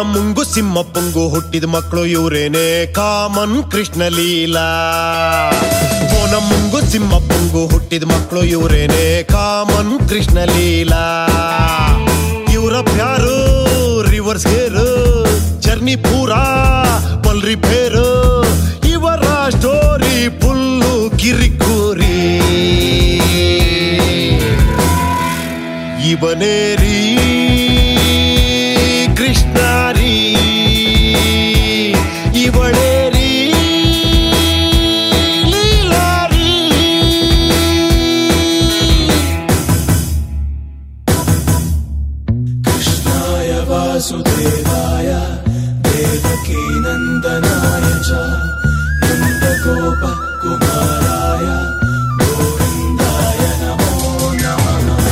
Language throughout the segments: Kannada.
ಮುಂಗು ಸಿಂಹ ಪುಂಗು ಹುಟ್ಟಿದ ಮಕ್ಕಳು ಇವರೇನೆ ಕಾಮನ್ ಕೃಷ್ಣ ಲೀಲಾ ಓನ ಮುಂಗು ಸಿಂಹ ಪುಂಗು ಹುಟ್ಟಿದ ಮಕ್ಕಳು ಇವರೇನೆ ಕಾಮನ್ ಕೃಷ್ಣ ಲೀಲಾ ಇವರ ಪ್ಯಾರು ರಿವರ್ಸ್ ಗೇರು ಜರ್ನಿ ಪೂರಾ ಪಲ್ರಿ ಫೇರು ಇವರ ಸ್ಟೋರಿ ಫುಲ್ಲು ಕಿರಿಕೂರಿ ಇವನೇ ರೀ ಕೃಷ್ಣ ರೀ ಇವಳೇ ರೀ ಲೀಲಾ ರೀ कृष्णाय वासुदेवाय देवकीनन्दनाय च नन्दगोपकुमाराय गोविन्दाय नमो नमः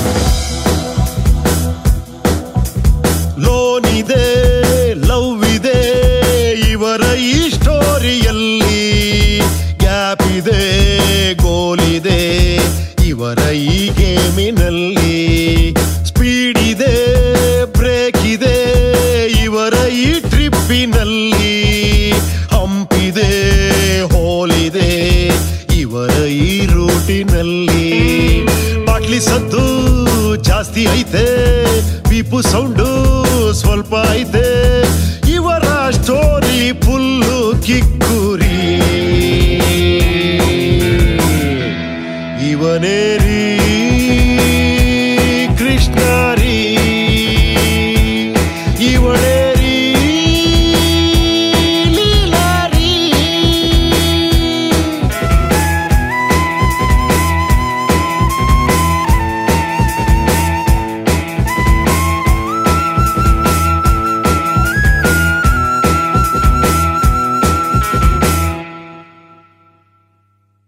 ಲೋನಿದೆ ಲವ್ ಇದೆ ಇವರ ಈ ಸ್ಟೋರಿಯಲ್ಲಿ ಗ್ಯಾಪ್ ಇದೆ ಗೋಲಿದೆ ಇವರ ಈ ಗೇಮಿನಲ್ಲಿ ಸ್ಪೀಡ್ ಇದೆ ಬ್ರೇಕ್ ಇದೆ ಇವರ ಈ ಟ್ರಿಪ್ಪಿನಲ್ಲಿ ಹಂಪಿದೆ ಹೋಲಿದೆ ಇವರ ಈ ರೂಟಿನಲ್ಲಿ ಬಾಟ್ಲಿ ಸದ್ದು ಜಾಸ್ತಿ ಐತೆ ಪೀಪು ಸೌಂಡು ಸ್ವಲ್ಪ ಐತೆ ಇವರ ಸ್ಟೋರಿ ಫುಲ್ಲು ಕಿಕ್ಕುರಿ ಇವನೇ ರೀ